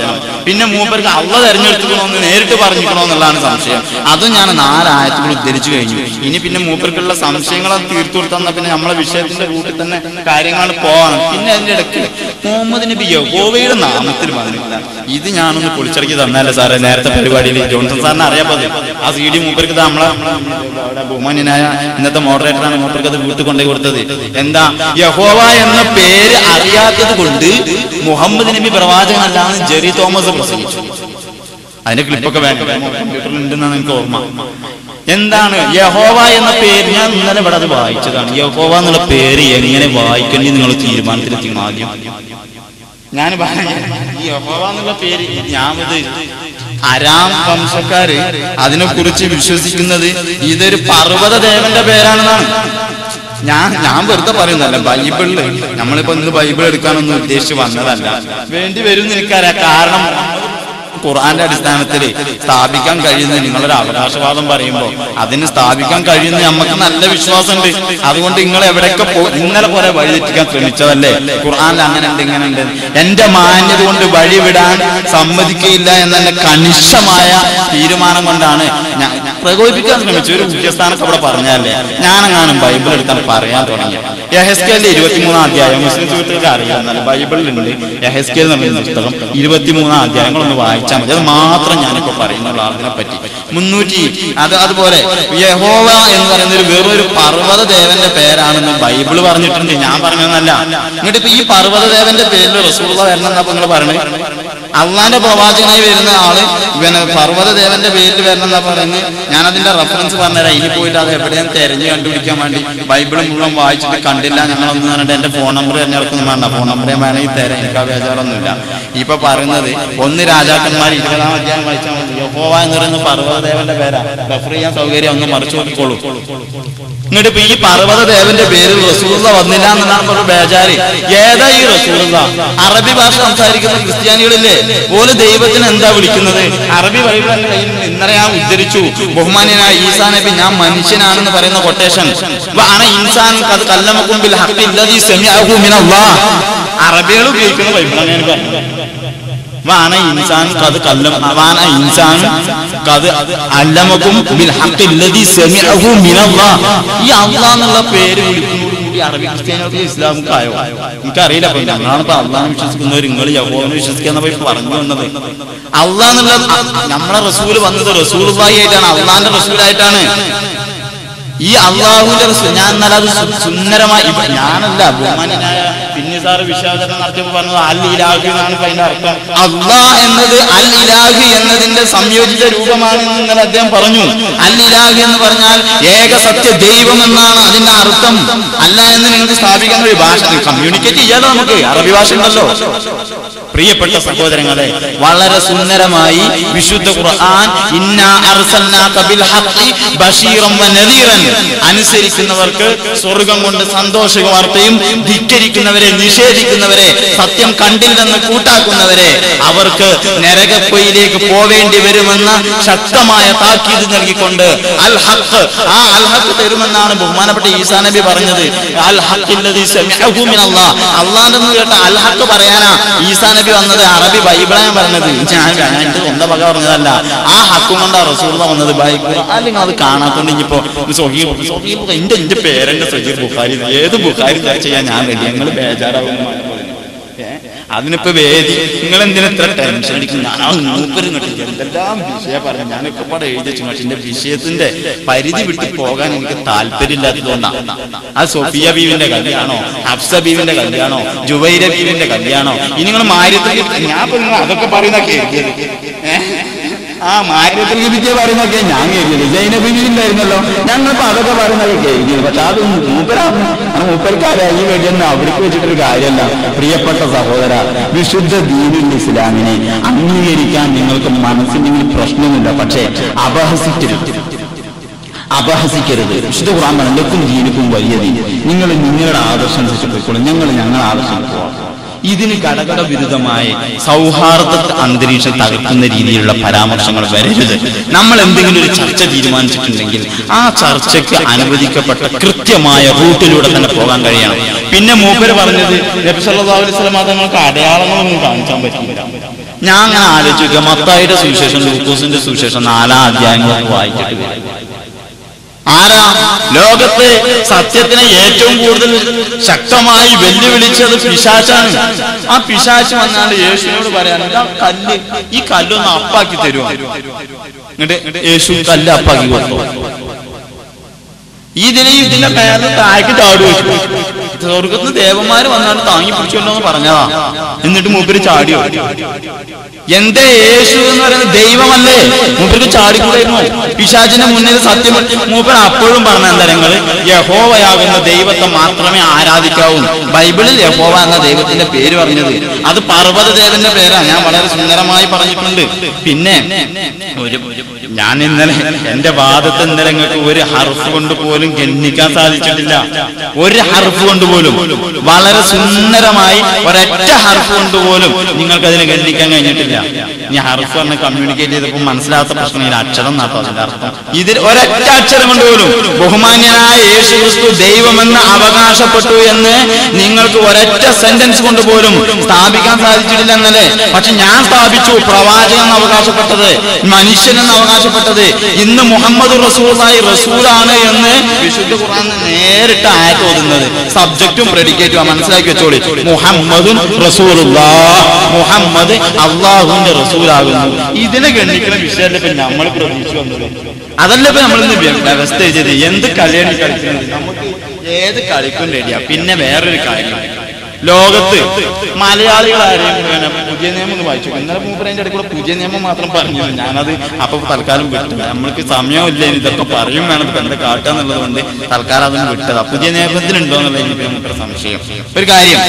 പിന്നെ മൂപ്പർക്ക് അള്ള തെരഞ്ഞെടുത്തുക്കണോന്ന് നേരിട്ട് പറഞ്ഞിക്കണോ എന്നുള്ളതാണ് സംശയം അതും ഞാൻ നാലായത്തുകൾ ഉദ്ധരിച്ചു കഴിഞ്ഞു ഇനി പിന്നെ മൂപ്പർക്കുള്ള സംശയങ്ങൾ തീർത്തു കൊടുത്തന്ന പിന്നെ നമ്മളെ വിഷയത്തിന്റെ കൂട്ടിൽ തന്നെ കാര്യങ്ങൾ പോവാണ് പിന്നെ അതിന്റെ ഇടയ്ക്ക് മുഹമ്മദ് നബി യഹോവയുടെ നാമത്തിൽ വന്നില്ല ഇത് ഞാനൊന്ന് പൊളിച്ചടക്കി തന്നല്ലേ സാറേ നേരത്തെ പരിപാടിയിൽ ജോൺസൺ സാറിനെ അറിയാപ്പത് ആ സി ഡി മൂപ്പർക്ക് ഇത് നമ്മളെ അവിടെ ബഹുമാന്യനായ ഇന്നത്തെ മോഡറേറ്ററാണ് മൂപ്പർക്ക് അത് വീട്ടിൽ കൊണ്ടുപോയി കൊടുത്തത് എന്താ യഹോവ എന്ന പേര് അറിയാത്തത് കൊണ്ട് മുഹമ്മദ് നബി പ്രവാചകനല്ലാന്ന് ജെറി തോമസ് പ്രസംഗിച്ചു അതിന്റെ ക്ലിപ്പൊക്കെ വേണം കമ്പ്യൂട്ടറിൽ ഉണ്ടെന്നാണ് എനിക്ക് ഓർമ്മ എന്താണ് യഹോവ എന്ന പേര് ഞാൻ ഇന്നലെ ഇവിടെ അത് വായിച്ചതാണ് യഹോവ എന്നുള്ള പേര് എങ്ങനെ വായിക്കേണ്ടി നിങ്ങൾ തീരുമാനത്തിലെത്തിക്കണം ആദ്യം ഞാൻ പറഞ്ഞു ഈ യഹോവ എന്നുള്ള പേര് ഞാൻ ഇത് അരാം വംശക്കാര് അതിനെ കുറിച്ച് വിശ്വസിക്കുന്നത് ഇതൊരു പർവ്വത ദേവന്റെ പേരാണെന്നാണ് ഞാൻ ഞാൻ വെറുതെ പറയുന്നല്ല ബൈബിളില് നമ്മളിപ്പോ ഇന്ന് ബൈബിൾ എടുക്കാനൊന്നും ഉദ്ദേശിച്ച് വന്നതല്ല വേണ്ടി വരും എനിക്കറിയാം കാരണം ഖുർആന്റെ അടിസ്ഥാനത്തിൽ സ്ഥാപിക്കാൻ കഴിയുന്ന നിങ്ങളൊരു അവകാശവാദം പറയുമ്പോൾ അതിന് സ്ഥാപിക്കാൻ കഴിയുന്ന നമുക്ക് നല്ല വിശ്വാസമുണ്ട് അതുകൊണ്ട് നിങ്ങൾ എവിടെയൊക്കെ പോ ഇന്നലെ കുറെ വഴി തെറ്റിക്കാൻ ശ്രമിച്ചതല്ലേ ഖുർആനിൽ അങ്ങനെ ഉണ്ട് ഇങ്ങനെ ഉണ്ട് എന്റെ മാന്യത കൊണ്ട് വഴി വിടാൻ സമ്മതിക്കയില്ല എന്നെ കണിശമായ തീരുമാനം കൊണ്ടാണ് ഞാൻ പ്രകോപിപ്പിക്കാൻ ശ്രമിച്ചു ഒരു ഉച്ചസ്ഥാനത്ത് അവിടെ പറഞ്ഞല്ലേ ഞാനെങ്ങാനും ബൈബിൾ എടുത്താൽ പറയാൻ തുടങ്ങി യഹസ്കേലിന്റെ ഇരുപത്തിമൂന്നാം അധ്യായം മുസ്ലിം സുഹൃത്തുക്കൾക്ക് അറിയാം എന്നാൽ ബൈബിളിലുണ്ട് യഹസ്കേൽ എന്ന് പറയുന്ന പുസ്തകം ഇരുപത്തിമൂന്നാം അധ്യായങ്ങളൊന്ന് വായിച്ചാൽ മതി അത് മാത്രം ഞാനിപ്പോ പറയുന്നുള്ള അതിനെ പറ്റി മുന്നൂറ്റി അത് അതുപോലെ യഹോവ എന്ന് പറയുന്ന ഒരു വെറൊരു പർവ്വത ദേവന്റെ പേരാണെന്ന് ബൈബിള് പറഞ്ഞിട്ടുണ്ട് ഞാൻ പറഞ്ഞതെന്നല്ല എന്നിട്ട് ഇപ്പൊ ഈ പർവ്വത ദേവന്റെ പേരിൽ റസൂള്ള വരണം എന്നാ നിങ്ങൾ പറയണത് അള്ളാന്റെ പ്രവാചകനായി വരുന്ന ആള് പിന്നെ പർവ്വത ദേവന്റെ പേരിൽ വരണം എന്നാ പറയുന്നത് ഞാൻ അതിന്റെ റെഫറൻസ് പറഞ്ഞുതരാം ഇനി പോയിട്ട് അത് എവിടെയും തെരഞ്ഞു കണ്ടുപിടിക്കാൻ വേണ്ടി ബൈബിൾ മുഴുവൻ വായിച്ചിട്ട് കണ്ടില്ല ഞങ്ങളൊന്നും പറഞ്ഞിട്ട് എന്റെ ഫോൺ നമ്പർ തിരഞ്ഞെടുക്കുന്നു വേണ്ട ഫോൺ നമ്പർ ഞാൻ വേണമെങ്കിൽ തരാം എനിക്ക് ആ ബേജാറൊന്നുമില്ല ഇപ്പൊ പറയുന്നത് ഒന്ന് രാജാക്കന്മാർ ഇരുപതാം അധ്യായം വായിച്ചാൽ മതി യഹോവ എന്ന് പറയുന്ന പർവ്വത ദേവന്റെ പേരാ റെഫർ ചെയ്യാൻ സൗകര്യം ഒന്ന് മറിച്ചു നോക്കിക്കോളൂ എന്നിട്ട് ഇപ്പൊ ഈ പർവ്വത ദേവന്റെ പേരിൽ റസൂലുള്ള വന്നില്ല എന്നാണ് പറഞ്ഞ ബേജാര് ഏതാ ഈ റസൂലുള്ള അറബി ഭാഷ സംസാരിക്കുന്ന ക്രിസ്ത്യാനികളില്ലേ ഓല് ദൈവത്തിന് എന്താ വിളിക്കുന്നത് അറബി ബൈബിൾ എന്റെ കയ്യിൽ നിന്ന് ഇന്നലെ ഞാൻ ഉദ്ധരിച്ചു ബഹുമാന്യനായ ഈസാ നബി ഞാൻ മനുഷ്യനാണെന്ന് പറയുന്ന കൊട്ടേഷൻ ഇൻസാൻ അത് കല്ലമക്കുമ്പിൽ ഹക്കില്ലതീ സെമിഅഹു മിനല്ലാഹ് അറബികൾ ഉപയോഗിക്കുന്ന ബൈബിളാണ് ഞാൻ പറഞ്ഞത് വാന ഇൻസാൻ കത് കല്ലം വാന ഇൻസാൻ കത് അല്ലമക്കും ബിൽ ഹഖില്ലദി സമിഅഹു മിനല്ലാഹ് ഈ അല്ലാഹ് എന്നുള്ള പേര് വിളിക്കുന്നതോട് കൂടി അറബി ക്രിസ്ത്യാനികൾക്ക് ഇസ്ലാമുക്ക് ആയോ എനിക്കറിയില്ല അപ്പൊ ഞങ്ങളാണ് ഇപ്പൊ അള്ളാഹ് വിശ്വസിക്കുന്നവർ നിങ്ങൾ യഹോവനെ വിശ്വസിക്കുന്ന പോയി പറഞ്ഞു വന്നത് അള്ളാഹ് എന്നുള്ള നമ്മളെ റസൂല് വന്നത് റസൂലുള്ളാഹി ആയിട്ടാണ് അള്ളാഹിന്റെ റസൂലായിട്ടാണ് ഈ അള്ളാഹുവിന്റെ റസൂൽ ഞാൻ എന്നാൽ അത് സു- സുന്ദരമായി ഇവ- ഞാനല്ല ബഹുമാനായ പിന്നെ സാറ് വിശ്വാസനം നടത്തിയപ്പോൾ പറഞ്ഞത് അൽ ഇലാഹി എന്നാണ് ഇപ്പൊ അതിന്റെ അർത്ഥം അള്ളാഹ് എന്നത് അൽ ഇലാഹി എന്നതിന്റെ സംയോജിത രൂപമാണ് എന്ന് ഇന്നലെ അദ്ദേഹം പറഞ്ഞു അൽ ഇലാഹി എന്ന് പറഞ്ഞാൽ ഏക സത്യ ദൈവം എന്നാണ് അതിന്റെ അർത്ഥം അല്ല എന്ന് നിങ്ങൾക്ക് സ്ഥാപിക്കാൻ കഴിയും ഭാഷ കമ്മ്യൂണിക്കേറ്റ് ചെയ്യാലോ നമുക്ക് അറബി ഭാഷ ഉണ്ടല്ലോ പ്രിയപ്പെട്ട സഹോദരങ്ങളെ വളരെ സുന്ദരമായി വിശുദ്ധ ഖുർആൻ ഇന്നാ അർസൽനാക ബിൽ ഹഖി ബശീറൻ വ നദീറൻ അനുസരിക്കുന്നവർക്ക് സ്വർഗം കൊണ്ട് സന്തോഷ വാർത്തയും ധിക്കരിക്കുന്നവരെ നിഷേധിക്കുന്നവരെ സത്യം കണ്ടില്ലെന്ന് കൂട്ടാക്കുന്നവരെ അവർക്ക് നരകപ്പൊയിലേക്ക് പോവേണ്ടി വരുമെന്ന ശക്തമായ താക്കീത് നൽകിക്കൊണ്ട് അൽ ഹഖ് ആ അൽ ഹഖ് തരുമെന്നാണ് ബഹുമാനപ്പെട്ട ഈസാ നബി പറഞ്ഞത് അൽ ഹഖില്ലദീ സമിഅഹു മിനല്ലാഹ് അള്ളാഹുവിന്റെ നിന്ന് കേട്ട അൽ ഹഖ് പറയാനാ ഈസാ നബി വന്നത് അറബി ബൈബിളാണ് പറഞ്ഞത് ഞാൻ ഞാൻ എന്റെ സ്വന്തം വക പറഞ്ഞതല്ല ആ ഹക്കും കൊണ്ടാ റസൂർദ വന്നത് ബൈബിൾ അല്ലെങ്കിൽ അത് കാണാത്തോണ്ട് ഇനിയിപ്പോ സൊഹീർ സൊഹീർ എന്റെ എന്റെ പേരെന്റെ സജീർ ബുഖാരി ഏത് ബുഖാരി ചർച്ച ചെയ്യാൻ ഞാൻ റെഡി ഞങ്ങൾ ബേജാറാവുന്നു അതിനിപ്പോ വേദി നിങ്ങൾ എന്തിനാ ഇത്ര ടെൻഷൻ അടിക്കും ഞാൻ ആ മൂപ്പരും കണ്ടില്ല എന്തെല്ലാം വിഷയം പറഞ്ഞു ഞാനൊക്കെ പാടെ എഴുതി വെച്ചു പക്ഷെ എന്റെ വിഷയത്തിന്റെ പരിധി വിട്ട് പോകാൻ എനിക്ക് താല്പര്യമില്ലാത്തതുകൊണ്ടാണ് ആ സൊഫിയ ബീവിന്റെ കല്യാണോ ഹഫ്സ ബീവിന്റെ കല്യാണോ ജുവൈര ബീവിന്റെ കല്യാണോ ഇനി നിങ്ങൾ മാര്യത്തിൽ ഞാൻ ഇപ്പൊ നിങ്ങൾ അതൊക്കെ പറയുന്ന കേൾക്കിയത് ആ മാര്യത്തിൽ വിദ്യ പറയുന്നൊക്കെ ഞാൻ കേൾക്കിയത് ജൈനബിബി ഉണ്ടായിരുന്നല്ലോ ഞങ്ങളിപ്പോ അതൊക്കെ പറയുന്നതൊക്കെ കേൾക്കിയത് പക്ഷെ അത് മൂപ്പരാണ് ആ മൂപ്പർക്കാരാ ഈ വേണ്ടിയൊന്നും അവിടേക്ക് വെച്ചിട്ടൊരു കാര്യമല്ല പ്രിയപ്പെട്ട സഹോദര വിശുദ്ധ ദീനുൽ ഇസ്ലാമിനെ അംഗീകരിക്കാൻ നിങ്ങൾക്ക് മനസ്സിനെങ്കിൽ പ്രശ്നമില്ല പക്ഷേ അപഹസിക്കരുത് അപഹസിക്കരുത് വിശുദ്ധ ഖുർആൻ പറഞ്ഞു ലക്കും ദീനുക്കും വലിയ ദീൻ നിങ്ങൾ നിങ്ങളുടെ ആദർശം അനുസരിച്ച് പോയിക്കോളും ഞങ്ങൾ ഞങ്ങളുടെ ആദർശം പോവാം ഇതിന് ഘടകട വിരുദ്ധമായി സൗഹാർദ്ദ അന്തരീക്ഷം തകർക്കുന്ന രീതിയിലുള്ള പരാമർശങ്ങൾ വരരുത് നമ്മൾ എന്തെങ്കിലും ഒരു ചർച്ച തീരുമാനിച്ചിട്ടുണ്ടെങ്കിൽ ആ ചർച്ചയ്ക്ക് അനുവദിക്കപ്പെട്ട കൃത്യമായ റൂട്ടിലൂടെ തന്നെ പോകാൻ കഴിയണം പിന്നെ മൂപ്പര് പറഞ്ഞത് നബി സല്ലല്ലാഹു അലൈഹി വസല്ലം തങ്ങൾക്ക് അടയാളങ്ങളൊന്നും കാണിക്കാൻ പറ്റില്ല ഞാൻ അങ്ങനെ ആലോചിക്കുക മത്തായിയുടെ സുവിശേഷം ലൂക്കോസിന്റെ സുവിശേഷം നാലാം അധ്യായങ്ങളൊക്കെ വായിച്ചിട്ട് വരും. ആരാ ലോകത്ത് സത്യത്തിനെ ഏറ്റവും കൂടുതൽ ശക്തമായി വെല്ലുവിളിച്ചത് പിശാച്ചാണ് ആ പിശാച്ച് വന്നാണ്ട് യേശുവിനോട് പറയാൻ ആ കല്ല് ഈ കല്ലൊന്ന് അപ്പാക്കി തരുമോ എന്നിട്ട് യേശു കല്ല് അപ്പാക്കി കൊടുത്തു ഇതിനെ ഇതിന്റെ മേലെ താഴേക്ക് ചാടി വെച്ചു സ്വർഗത്ത് ദേവന്മാര് വന്നാണ് താങ്ങി പിടിച്ചല്ലോ എന്ന് പറഞ്ഞതാ എന്നിട്ട് മൂപ്പര് ചാടിയോ എന്തേ യേശു എന്ന് പറയുന്നത് ദൈവമല്ലേ മൂപ്പർക്ക് ചാടിക്കൂടായിരുന്നു പിശാചിന്റെ മുന്നിൽ സത്യം മൂപ്പർ അപ്പോഴും പറഞ്ഞ എന്താ നിങ്ങള് യഹോവയാകുന്ന ദൈവത്തെ മാത്രമേ ആരാധിക്കാവൂ ബൈബിളിൽ യഹോവ എന്ന ദൈവത്തിന്റെ പേര് പറഞ്ഞത് അത് പർവ്വതദേവന്റെ പേരാ ഞാൻ വളരെ സുന്ദരമായി പറഞ്ഞിട്ടുണ്ട് പിന്നെ ഒരു ഞാൻ ഇന്നലെ എന്റെ വാദത്തെ ഇന്നലെ നിങ്ങൾക്ക് ഒരു ഹർഫ് കൊണ്ട് പോലും ഗണ്ണിക്കാൻ സാധിച്ചിട്ടില്ല ഒരു ഹർഫ് കൊണ്ട് പോലും വളരെ സുന്ദരമായി ഒരൊറ്റ ഹർഫ് കൊണ്ട് പോലും നിങ്ങൾക്ക് അതിനെ ഗണ്ണിക്കാൻ കഴിഞ്ഞിട്ടില്ല ഈ ഹർഫ് പറഞ്ഞ് കമ്മ്യൂണിക്കേറ്റ് ചെയ്തപ്പോൾ മനസ്സിലാത്ത പ്രശ്നം ഇതിൽ അക്ഷരം നാട്ടോ അതിന്റെ അർത്ഥം ഇതിൽ ഒരൊറ്റ അക്ഷരം കൊണ്ട് പോലും ബഹുമാന്യനായ യേശു ക്രിസ്തു ദൈവമെന്ന് അവകാശപ്പെട്ടു എന്ന് നിങ്ങൾക്ക് ഒരൊറ്റ സെന്റൻസ് കൊണ്ട് പോലും സ്ഥാപിക്കാൻ സാധിച്ചിട്ടില്ല എന്നല്ലേ പക്ഷെ ഞാൻ സ്ഥാപിച്ചു പ്രവാചകൻ എന്ന് അവകാശപ്പെട്ടത് മനുഷ്യനെന്ന് അവകാശപ്പെട്ടത് ഇന്ന് മുഹമ്മദ് റസൂലായി റസൂലാണ് എന്ന് വിശുദ്ധ ഖുർആൻ നേരിട്ട് ആയത്ത് ഓതുന്നത് സബ്ജക്റ്റും പ്രെഡിക്കേറ്റും മനസ്സിലാക്കി വെച്ചോളി മുഹമ്മദും റസൂലുള്ളാ മുഹമ്മദ് അള്ളാഹുവിന്റെ റസൂലാകുന്നു ഇതിനെ ഗണ്ണിക്കുന്ന വിഷയമല്ല ഇപ്പൊ നമ്മൾ പ്രതീക്ഷിച്ചു വന്നത് അതല്ല ഇപ്പൊ നമ്മൾ ഇന്ന് വ്യവസ്ഥ ചെയ്തത് എന്ത് കളിയാണ് ഈ കളിക്കുന്നത് നമുക്ക് ഏത് കളിക്കും റെഡിയാ പിന്നെ വേറൊരു കാര്യം ലോകത്ത് മലയാളികളാരെയും ഇങ്ങനെ പുതിയ നിയമം ഒന്ന് വായിച്ചു ഇന്നലെ മൂപ്പരതിന്റെ ഇടയ്ക്ക് കൂടെ പുതിയ നിയമം മാത്രം പറഞ്ഞു ഞാനത് അപ്പൊ തൽക്കാലം വിട്ടു നമ്മൾക്ക് സമയമില്ല ഇനി ഇതൊക്കെ പറയും വേണം ഇപ്പൊ എന്താ കാട്ടുക എന്നുള്ളത് കൊണ്ട് തൽക്കാലം അതൊന്നും വിട്ടതാ പുതിയ നിയമത്തിലുണ്ടോ എന്നുള്ളത് എനിക്ക് മൂപ്പര സംശയം ഒരു കാര്യം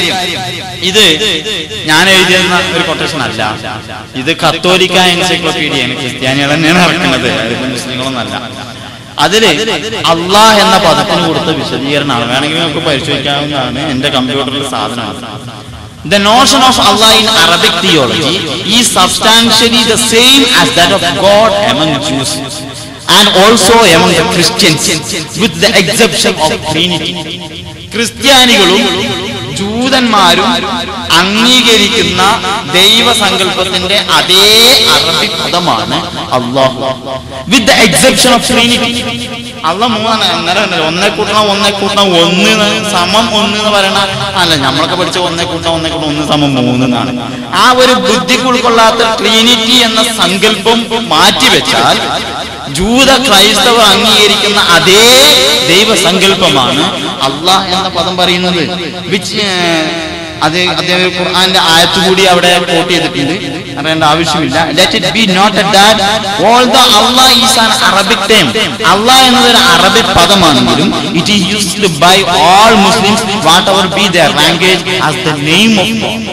ഇത് ഞാൻ എഴുതിയിരുന്ന ഒരു കൊട്ടേഷൻ അല്ല ഇത് കത്തോലിക്ക എൻസൈക്ലോപീഡിയാണ് ക്രിസ്ത്യാനികൾ തന്നെയാണ് ഇറക്കുന്നത് അതിപ്പോ മുസ്ലിങ്ങളൊന്നല്ല അതില് അള്ളാഹ് എന്ന പദത്തിന് കൊടുത്ത വിശദീകരണമാണ് വേണമെങ്കിൽ നമുക്ക് പരിശോധിക്കാവുന്നതാണ് എന്റെ കമ്പ്യൂട്ടറിൽ സാധനമാണ് The notion of Allah in Arabic theology is substantially the same as that of God among Jews and also among the Christians with the exception of Trinity. ക്രിസ്ത്യാനികളും ജൂതന്മാരും അംഗീകരിക്കുന്ന ദൈവസങ്കല്പത്തിന്റെ അതേ അറബി പദമാണ് അള്ളാഹു with the exception of trinity അള്ള മൂന്നാണ് അന്നേരം ഉണ്ടല്ലോ, ഒന്നേ കൂട്ടണം ഒന്നേ കൂട്ടണം ഒന്ന് എന്ന് സമം ഒന്ന് എന്ന് പറയണ അല്ല നമ്മളൊക്കെ പഠിച്ച ഒന്നേ കൂട്ടണം ഒന്നേ കൂട്ടണം ഒന്ന് സമം മൂന്ന് എന്നാണ് ആ ഒരു ബുദ്ധിക്ക് ഉൾക്കൊള്ളാത്ത ട്രിനിറ്റി എന്ന സങ്കല്പം മാറ്റിവെച്ചാൽ ജൂത ക്രൈസ്തവർ അംഗീകരിക്കുന്ന അതേ ദൈവസങ്കല്പമാണ് അള്ളാഹ് എന്ന പദം പറയുന്നത് വിച്ച് അത് അദ്ദേഹം ഒരു ഖുർആന്റെ ആയത്ത് കൂടി അവിടെ കോട്ട് ചെയ്തിട്ടുണ്ട് അറിയേണ്ട ആവശ്യമില്ല let it be noted that all the Allah is an Arabic time അള്ളാഹ് എന്നത് ഒരു അറബിക് പദമാണെങ്കിലും it is used by all Muslims whatever be their language as the name of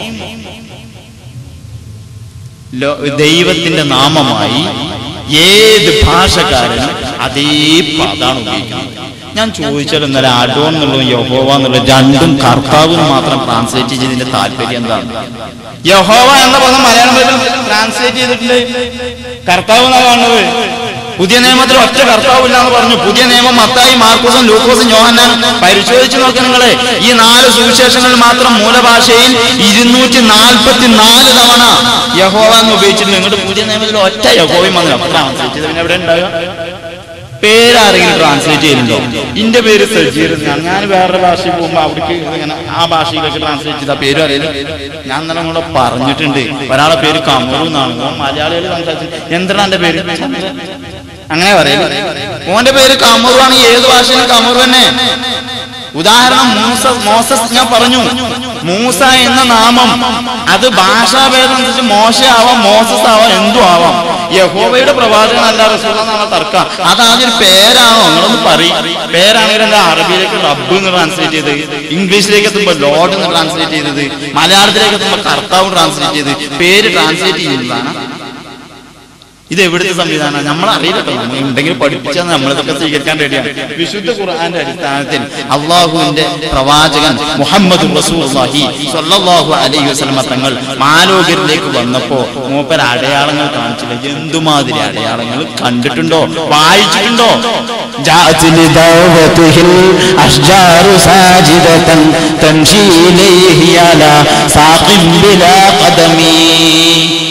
ലോ- ദൈവത്തിന്റെ നാമമായി ഏത് ഭാഷക്കാരനും അതേ പദാണ് ഉപയോഗിക്കുന്നത് ഞാൻ ചോദിച്ചാൽ ഇന്നലെ അഡോൺ എന്നുള്ളതും യഹോവ എന്നുള്ളത് രണ്ടും കർത്താവിന് മാത്രം ട്രാൻസ്ലേറ്റ് ചെയ്തതിന്റെ താല്പര്യം എന്താണ് യഹോവ എന്ന പദം മലയാളം ബൈബിൾ ട്രാൻസ്ലേറ്റ് ചെയ്തിട്ടുണ്ട് കർത്താവ് എന്നാണ് കാണുന്നത് പുതിയ നിയമത്തിൽ ഒറ്റ കർത്താവില്ല എന്ന് പറഞ്ഞു പുതിയ നിയമം മത്തായി മാർക്കോസും ലൂക്കോസും യോഹന്നാനും പരിശോധിച്ച് നോക്കുക നിങ്ങളെ ഈ നാല് സുവിശേഷങ്ങളിൽ മാത്രം മൂലഭാഷയിൽ ഇരുന്നൂറ്റി നാൽപ്പത്തി നാല് തവണ യഹോവ എന്ന് ഉപയോഗിച്ചിട്ടുണ്ട് നിങ്ങളുടെ പുതിയ നിയമത്തിൽ ഒറ്റ യഹോവയും വന്നില്ല അപ്പൊ ട്രാൻസ്ലേറ്റ് ചെയ്ത് പിന്നെ എവിടെ ഉണ്ടാകുക പേരാരെങ്കിലും ട്രാൻസ്ലേറ്റ് ചെയ്യുന്നുണ്ടോ ഇന്റെ പേര് സജീർ എന്നാണ്. ഞാൻ വേറെ ഭാഷയിൽ പോകുമ്പോൾ അവിടേക്ക് ഇങ്ങനെ ആ ഭാഷയിലേക്ക് ട്രാൻസ്ലേറ്റ് ചെയ്ത പേരും അറിയില്ല ഞാൻ ഇന്നലെ കൂടെ പറഞ്ഞിട്ടുണ്ട് ഒരാളെ പേര് കമറു എന്നാണ് ഓൻ മലയാളികൾ സംസാരിച്ചു എന്താണ് എന്റെ പേര് അങ്ങനെ പറയില്ല ഓന്റെ പേര് കമറു ആണ് ഏത് ഭാഷയിലും കമറു തന്നെ ഉദാഹരണം മൂസ മോസസ് ഞാൻ പറഞ്ഞു മൂസ എന്ന നാമം അത് ഭാഷാഭേദം അനുസരിച്ച് മോശ ആവാം മോസസ് ആവാം എന്തും ആവാം യഹോവയുടെ പ്രവാചകനല്ല റസൂൽ എന്നാണ് തർക്കം അതാദ്യം ഒരു പേരാണോ നിങ്ങളൊന്ന് പറയും പേരാണെങ്കിൽ എന്താ അറബിയിലേക്ക് റബ്ബ് എന്ന് ട്രാൻസ്ലേറ്റ് ചെയ്ത് ഇംഗ്ലീഷിലേക്ക് എത്തുമ്പോൾ ലോഡ് എന്ന് ട്രാൻസ്ലേറ്റ് ചെയ്തത് മലയാളത്തിലേക്ക് എത്തുമ്പോൾ കർത്താവ് ട്രാൻസ്ലേറ്റ് ചെയ്ത് പേര് ട്രാൻസ്ലേറ്റ് ചെയ്യുന്നതാണ് ഇത് എവിടുത്തെ സംവിധാനം നമ്മൾ അറിയില്ല കേട്ടോ നമ്മൾ എന്തെങ്കിലും പഠിപ്പിച്ചാൽ നമ്മളിതൊക്കെ സ്വീകരിക്കാൻ റെഡിയാണ് വിശുദ്ധ ഖുർആന്റെ അടിസ്ഥാനത്തിൽ അള്ളാഹുവിന്റെ പ്രവാചകൻ മുഹമ്മദ് റസൂലുള്ളാഹി സ്വല്ലല്ലാഹു അലൈഹി വസല്ലമ തങ്ങൾ മാലോകരിലേക്ക് വന്നപ്പോ മൂപ്പർ അടയാളങ്ങൾ കാണിച്ചില്ല എന്തുമാതിരി അടയാളങ്ങൾ കണ്ടിട്ടുണ്ടോ വായിച്ചിട്ടുണ്ടോ جاءت لدعوته الأشجار ساجدة تمشي إليه على ساق بلا قدم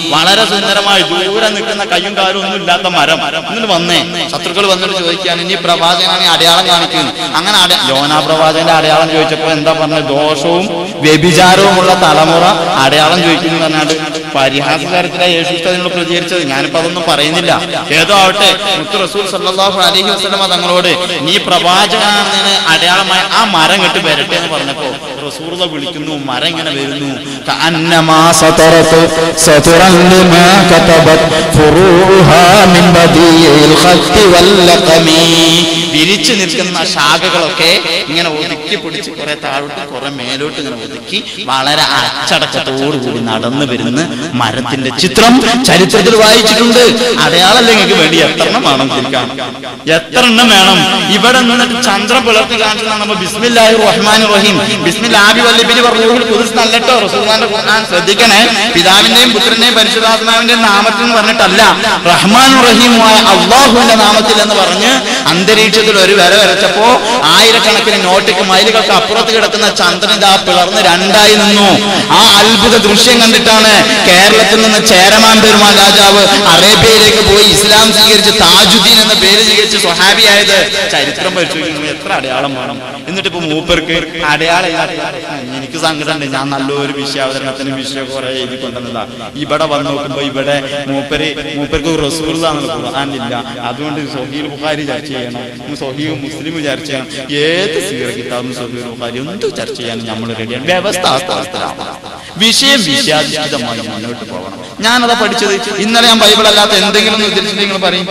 വളരെ സുന്ദരമായി ദൂരെ നിൽക്കുന്ന കയ്യും കാലും ഒന്നും ഇല്ലാത്ത മരം എന്നിട്ട് വന്നേ ശത്രുക്കൾ വന്നിട്ട് ചോദിക്കാൻ ഇനി പ്രവാചകനാണ് അടയാളം കാണിക്കുന്നത് അങ്ങനെ അട- യോനാ പ്രവാചകന്റെ അടയാളം ചോദിച്ചപ്പോ എന്താ പറഞ്ഞത് ദോഷവും വ്യഭിചാരവുമുള്ള തലമുറ അടയാളം ചോദിക്കുന്നു പറഞ്ഞാണ്ട് പരിഹാസകാരത്തിലെ യേശു അതിനോട് പ്രതികരിച്ചത് ഞാനിപ്പോ അതൊന്നും പറയുന്നില്ല ഏതോ ആവട്ടെ മുത്ത് റസൂൽ സല്ലല്ലാഹു അലൈഹി വസല്ലമ തങ്ങളോട് നീ പ്രവാചകനാണെന്ന് അടയാളമായ ആ മരം കെട്ട് വരട്ടെ എന്ന് പറഞ്ഞപ്പോ റസൂർത വിളിക്കുന്നു മരം ഇങ്ങനെ വരുന്നു كأنما سطرت سطرا لما كتبت فروعها من بديع الخط واللقم വിരിച്ചു നിൽക്കുന്ന ശാഖകളൊക്കെ ഇങ്ങനെ ഒതുക്കി പിടിച്ച് കുറെ താഴോട്ട് കുറെ മേലോട്ട് ഇങ്ങനെ ഒതുക്കി വളരെ അച്ചടക്കത്തോടുകൂടി നടന്നു വരുന്ന മരത്തിന്റെ ചിത്രം ചരിത്രത്തിൽ വായിച്ചിട്ടുണ്ട് അടയാളല്ല നിങ്ങൾക്ക് വേണ്ടി എത്ര എണ്ണം വേണം തിരിക്കാൻ എത്ര എണ്ണം വേണം ഇവിടെ നിന്നിട്ട് ചന്ദ്രൻ പുലർത്തി കാണിച്ചു നമ്മൾ ബിസ്മില്ലാഹി റഹ്മാൻ റഹീം ബിസ്മില്ലാഹി വല്ലിബിനി റൂഹുൽ ഖുദ്സ് നല്ലട്ടോ റസൂലുള്ളാഹിന്റെ ഖുർആൻ ശ്രദ്ധിക്കണേ പിതാവിന്റെയും പുത്രന്റെയും പരിശുദ്ധാത്മാവിന്റെയും നാമത്തിൽ എന്ന് പറഞ്ഞിട്ടല്ല റഹ്മാൻ റഹീമുമായ അള്ളാഹുവിന്റെ നാമത്തിൽ എന്ന് പറഞ്ഞ് അന്തരീക്ഷത്തിൽ ഒരു വര വരച്ചപ്പോ ആയിരക്കണക്കിന് നോട്ടിക്ക് മൈലുകൾക്ക് അപ്പുറത്ത് കിടക്കുന്ന ചന്ദ്രൻ ഇതാ പിളർന്ന് രണ്ടായി നിന്നു ആ അത്ഭുത ദൃശ്യം കണ്ടിട്ടാണ് കേരളത്തിൽ നിന്ന് ചേരമാൻ പെരുമാൾ രാജാവ് അറേബ്യയിലേക്ക് പോയി ഇസ്ലാം സ്വീകരിച്ച് താജുദ്ദീൻ എന്ന പേര് സ്വീകരിച്ച് സ്വഹാബിയായത് ചരിത്രം പരിശോധിക്കുമ്പോൾ എത്ര അടയാളം വേണം എന്നിട്ട് ഇപ്പൊ മൂപ്പർക്ക് അടയാളം ഇല്ലാത്ത എനിക്ക് സങ്കടമുണ്ട് ഞാൻ നല്ലൊരു വിഷയാവതരണത്തിന് വിഷയം കുറെ എഴുതി കൊണ്ടുവന്നതാ ഇവിടെ വന്ന് നോക്കുമ്പോ ഇവിടെ മൂപ്പര് മൂപ്പർക്ക് റസൂർന്നുള്ള ഖുർആാനില്ല അതുകൊണ്ട് സൊഹീൽ ബുഖാരി ചർച്ച ചെയ്യണം സൊഹീൽ മുസ്ലിം ചർച്ച ചെയ്യണം ഏത് സീറ കിതാബും സൊഹീൽ ബുഖാരി എന്ത് ചർച്ച ചെയ്യാൻ നമ്മൾ റെഡിയാണ് വ്യവസ്ഥ ആ സ്ഥലത്തിലാവണം വിഷയം വിഷയാധിഷ്ഠിതമായി മുന്നോട്ട് പോകണം ഞാനതാ പഠിച്ചത് ഇന്നലെ ഞാൻ ബൈബിൾ അല്ലാത്ത എന്തെങ്കിലും ഒന്ന് ഉദ്ധരിച്ചിട്ട് നിങ്ങൾ പറയും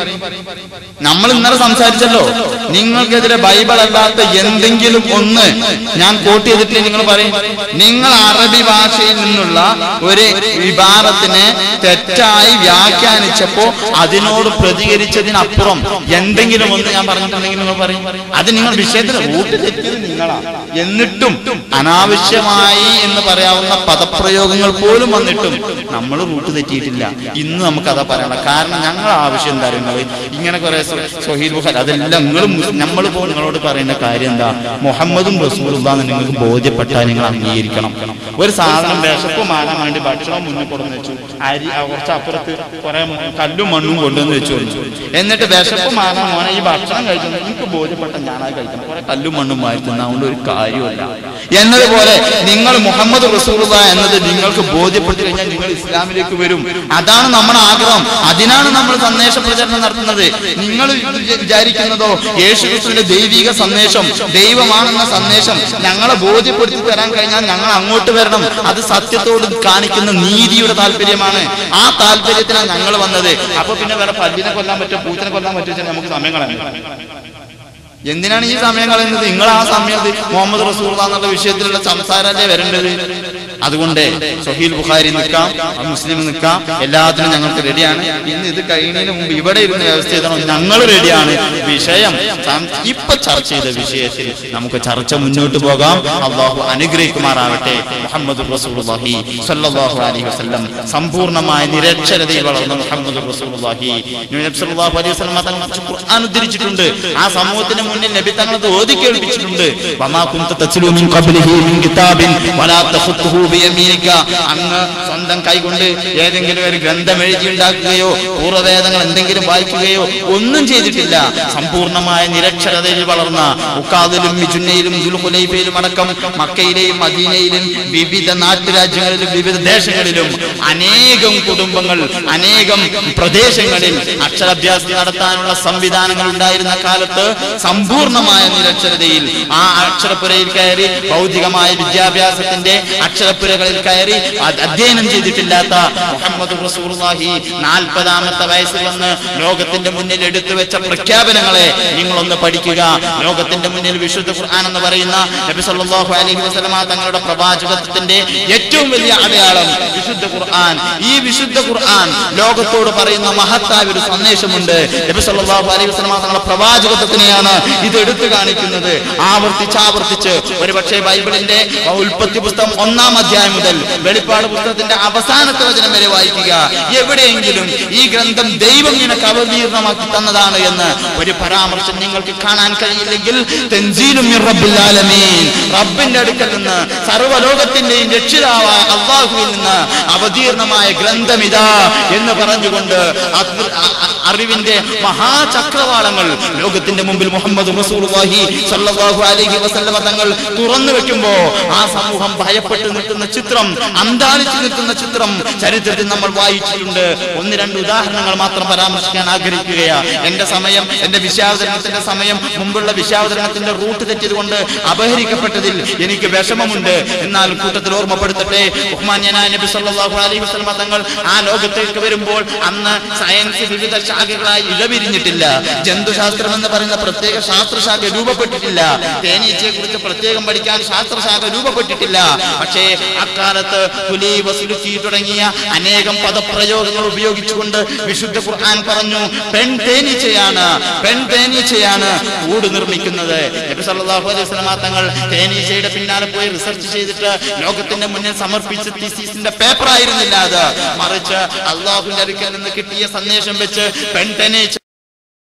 നമ്മൾ ഇന്നലെ സംസാരിച്ചല്ലോ നിങ്ങൾക്കെതിരെ ബൈബിൾ അല്ലാത്ത എന്തെങ്കിലും ഒന്ന് ഞാൻ കോട്ട് ചെയ്തിട്ട് നിങ്ങൾ പറയും നിങ്ങൾ അറബി ഭാഷയിൽ നിന്നുള്ള ഒരു വിഭാഗത്തിനെ തെറ്റായി വ്യാഖ്യാനിച്ചപ്പോ അതിനോട് പ്രതികരിച്ചതിനപ്പുറം എന്തെങ്കിലും ഒന്ന് ഞാൻ പറഞ്ഞിട്ടുണ്ടെങ്കിൽ നിങ്ങൾ പറയും അത് നിങ്ങൾ വിഷയത്തിന് റൂട്ട് തെറ്റിയത് നിങ്ങളാണ് എന്നിട്ടും അനാവശ്യമായി എന്ന് പറയാവുന്ന പദപ്രയോഗങ്ങൾ പോലും വന്നിട്ടും നമ്മൾ റൂട്ട് തെറ്റിയിട്ടില്ല ഇന്ന് നമുക്ക് അതാ പറയണം കാരണം ഞങ്ങൾ ആവശ്യം എന്താ അറിയുന്നത് ഇങ്ങനെ കുറെ സൊഹീൽ ബുഖാരി അതെല്ലാം നിങ്ങളും നമ്മൾ ഇപ്പോൾ നിങ്ങളോട് പറയുന്ന കാര്യം എന്താ മുഹമ്മദും റസൂലുള്ളാന്ന് നിങ്ങൾക്ക് ബോധ്യപ്പെട്ടാൽ നിങ്ങൾ അംഗീകരിക്കണം ഒരു സാധനം വിശപ്പ് മാറാൻ വേണ്ടി ഭക്ഷണം മുന്നിൽ കൊണ്ടുവന്ന് വെച്ചു അരി ആ കുറച്ച് അപ്പുറത്ത് കുറെ കല്ലും മണ്ണും കൊണ്ടുവന്ന് വെച്ചു എന്നിട്ട് വിശപ്പ് മാറാൻ മോനെ ഈ ഭക്ഷണം കഴിച്ചത് എനിക്ക് ബോധ്യപ്പെട്ട ഞാനത് കഴിക്കണം കുറെ കല്ലും മണ്ണും മാറ്റി തിന്നതുകൊണ്ട് ഒരു കാര്യമല്ല എന്നതുപോലെ നിങ്ങൾ മുഹമ്മദ് റസൂലുള്ള എന്നത് നിങ്ങൾക്ക് ബോധ്യപ്പെട്ടു കഴിഞ്ഞാൽ നിങ്ങൾ ഇസ്ലാമിലേക്ക് വരും അതാണ് നമ്മുടെ ആഗ്രഹം അതിനാണ് നമ്മൾ സന്ദേശ പ്രചരണം നടത്തുന്നത് നിങ്ങൾ വിച- വിചാരിക്കുന്നതോ യേശു ക്രിസ്തുവിന്റെ ദൈവിക സന്ദേശം ദൈവമാണെന്ന സന്ദേശം ഞങ്ങളെ ബോധ്യപ്പെടുത്തി തരാൻ കഴിഞ്ഞാൽ ഞങ്ങൾ അങ്ങോട്ട് വരണം അത് സത്യത്തോട് കാണിക്കുന്ന നീതിയുടെ താല്പര്യമാണ് ആ താല്പര്യത്തിനാണ് ഞങ്ങൾ വന്നത് അപ്പൊ പിന്നെ വേറെ പല്ലിനെ കൊല്ലാൻ പറ്റുമോ പൂച്ചനെ കൊല്ലാൻ പറ്റുമോ വെച്ചാൽ നമുക്ക് സമയം കളയാം എന്തിനാണ് ഈ സമയം കളയുന്നത് നിങ്ങൾ ആ സമയത്ത് മുഹമ്മദ് റസൂൽ എന്നുള്ള വിഷയത്തിലുള്ള സംസാരമല്ലേ വരേണ്ടത് അതുകൊണ്ട് സൊഹീൽ ബുഖാരി നിൽക്കാം അത് മുസ്ലിം നിൽക്കാം എല്ലാത്തിനും ഞങ്ങൾക്ക് റെഡിയാണ് ഇന്ന് ഇത് കഴിയുന്നതിന് മുമ്പ് ഇവിടെ ഇരുന്ന് വ്യവസ്ഥ ചെയ്തണം ഞങ്ങൾ റെഡിയാണ് വിഷയം സം- ഇപ്പൊ ചർച്ച ചെയ്ത വിഷയത്തിൽ നമുക്ക് ചർച്ച മുന്നോട്ട് പോകാം അള്ളാഹു അനുഗ്രഹിക്കുമാറാവട്ടെ മുഹമ്മദ് റസൂലുള്ളാഹി സ്വല്ലല്ലാഹു അലൈഹി വസല്ലം സമ്പൂർണ്ണമായ നിരക്ഷരതയിൽ വളർന്ന മുഹമ്മദ് റസൂലുള്ളാഹി നബി സല്ലല്ലാഹു അലൈഹി വസല്ലം തങ്ങൾ കുറിച്ച് ഖുർആൻ ഉദ്ധരിച്ചിട്ടുണ്ട് ആ സമൂഹത്തിന് മുന്നിൽ നബി തങ്ങൾ അത് ഓതി കേൾപ്പിച്ചിട്ടുണ്ട് വമാ കുന്ത തത്ലു മിൻ ഖബ്ലിഹി മിൻ കിതാബിൻ വലാ തഖുത്തുഹു ബിയമീനിക അങ്ങ് സ്വന്തം കൈകൊണ്ട് ഏതെങ്കിലും ഒരു ഗ്രന്ഥം എഴുതി ഉണ്ടാക്കുകയോ പൂർവ്വവേദങ്ങൾ എന്തെങ്കിലും വായിക്കുകയോ ഒന്നും ചെയ്തിട്ടില്ല സമ്പൂർണ്ണമായ നിരക്ഷരതയിൽ വളർന്ന ഉക്കാദിലും മിജുന്നയിലും ദുൽഹുലൈഫയിലും അടക്കം മക്കയിലെയും മദീനയിലും വിവിധ നാട്ടുരാജ്യങ്ങളിലും വിവിധ ദേശങ്ങളിലും അനേകം കുടുംബങ്ങൾ അനേകം പ്രദേശങ്ങളിൽ അക്ഷരാഭ്യാസം നടത്താനുള്ള സംവിധാനങ്ങൾ ഉണ്ടായിരുന്ന കാലത്ത് സമ്പൂർണമായ നിരക്ഷരതയിൽ ആ അക്ഷരപ്പുരയിൽ കയറി ഭൗതികമായ വിദ്യാഭ്യാസത്തിന്റെ അക്ഷരപ്പുരകളിൽ കയറി അത് അധ്യയനം ചെയ്തിട്ടില്ലാത്ത മുഹമ്മദ് റസൂലുള്ളാഹി നാൽപ്പതാമത്തെ വയസ്സിൽ വന്ന് ലോകത്തിന്റെ മുന്നിൽ എടുത്തു വെച്ച പ്രഖ്യാപനങ്ങളെ നിങ്ങളൊന്ന് പഠിക്കുക ലോകത്തിന്റെ മുന്നിൽ വിശുദ്ധ ഖുർആൻ എന്ന് പറയുന്ന നബി സല്ലല്ലാഹു അലൈഹി വസല്ലമ തങ്ങളുടെ പ്രവാചകത്വത്തിന്റെ ഏറ്റവും വലിയ അടയാളം വിശുദ്ധ ഖുർആൻ ഈ വിശുദ്ധ ഖുർആൻ ലോകത്തോട് പറയുന്ന മഹത്തായ ഒരു സന്ദേശമുണ്ട് നബി സല്ലല്ലാഹു അലൈഹി വസല്ലമ തങ്ങളുടെ പ്രവാചകത്വത്തിനെയാണ് ഇത് എടുത്തു കാണിക്കുന്നത് ആവർത്തിച്ച് ആവർത്തിച്ച് ഒരുപക്ഷെ ബൈബിളിന്റെ ഉൽപ്പത്തി പുസ്തകം ഒന്നാം അധ്യായം മുതൽ വെളിപ്പാട് പുസ്തകത്തിന്റെ അതിന്റെ അവസാനത്തെ വചനം വരെ വായിക്കുക എവിടെയെങ്കിലും ഈ ഗ്രന്ഥം ദൈവം നിനക്ക് അവതീർണമാക്കി തന്നതാണ് എന്ന് ഒരു പരാമർശം നിങ്ങൾക്ക് കാണാൻ കഴിയില്ലെങ്കിൽ തെൻസീലും മിർ റബ്ബിൽ ആലമീൻ റബ്ബിന്റെ അടുക്കൽ നിന്ന് സർവ്വലോകത്തിന്റെയും രക്ഷിതാവായ അള്ളാഹുവിൽ നിന്ന് അവതീർണമായ ഗ്രന്ഥം ഇതാ എന്ന് പറഞ്ഞുകൊണ്ട് അത് അ- അ- അറിവിന്റെ മഹാചക്രവാളങ്ങൾ ലോകത്തിന്റെ മുമ്പിൽ മുഹമ്മദ് റസൂലുള്ളാഹി സ്വല്ലല്ലാഹു അലൈഹി വസല്ലമ തങ്ങൾ തുറന്നു വെക്കുമ്പോ ആ സമൂഹം ഭയപ്പെട്ട് നിൽക്കുന്ന ചിത്രം അന്താളിച്ചു നിൽക്കുന്ന ചിത്രം ചരിത്രത്തിൽ നമ്മൾ വായിച്ചിട്ടുണ്ട് ഒന്ന് രണ്ട് ഉദാഹരണങ്ങൾ മാത്രം പരാമർശിക്കാൻ ആഗ്രഹിക്കുകയാ എന്റെ സമയം എന്റെ വിശ്വാവതരണത്തിന്റെ സമയം മുമ്പുള്ള വിശ്വാവതരണത്തിന്റെ റൂട്ട് തെറ്റിയത് കൊണ്ട് അപഹരിക്കപ്പെട്ടതിൽ എനിക്ക് വിഷമമുണ്ട് എന്നാൽ കൂട്ടത്തിൽ ഓർമ്മപ്പെടുത്തട്ടെ ബഹുമാന്യനായ നബി സല്ലല്ലാഹു അലൈഹി വസല്ലമ തങ്ങൾ ആ ലോകത്തേക്ക് വരുമ്പോൾ അന്ന് സയൻസ് വിവിധ ശാഖകളായി ഇഴപിരിഞ്ഞിട്ടില്ല ജന്തുശാസ്ത്രം എന്ന് പറയുന്ന പ്രത്യേക ശാസ്ത്രശാഖ രൂപപ്പെട്ടിട്ടില്ല തേനീച്ചയെ കുറിച്ച് പ്രത്യേകം പഠിക്കാൻ ശാസ്ത്രശാഖ രൂപപ്പെട്ടിട്ടില്ല പക്ഷേ അക്കാലത്ത് പുലി വസുലുക്കി തുടങ്ങിയ അനേകം പദപ്രയോഗങ്ങൾ ഉപയോഗിച്ചുകൊണ്ട് വിശുദ്ധ ഖുർആൻ പറഞ്ഞു പെൺ തേനീച്ചയാണ് പെൺ തേനീച്ചയാണ് കൂട് നിർമ്മിക്കുന്നത് നബി സല്ലല്ലാഹു അലൈഹി വസല്ലമ തങ്ങൾ തേനീച്ചയുടെ പിന്നാലെ പോയി റിസർച്ച് ചെയ്തിട്ട് ലോകത്തിന്റെ മുന്നിൽ സമർപ്പിച്ച തീസീസിന്റെ പേപ്പർ ആയിരുന്നില്ല അത് മറിച്ച് അള്ളാഹുവിന്റെ അടുക്കൽ നിന്ന് കിട്ടിയ സന്ദേശം വെച്ച് പെൺ തേനീച്ച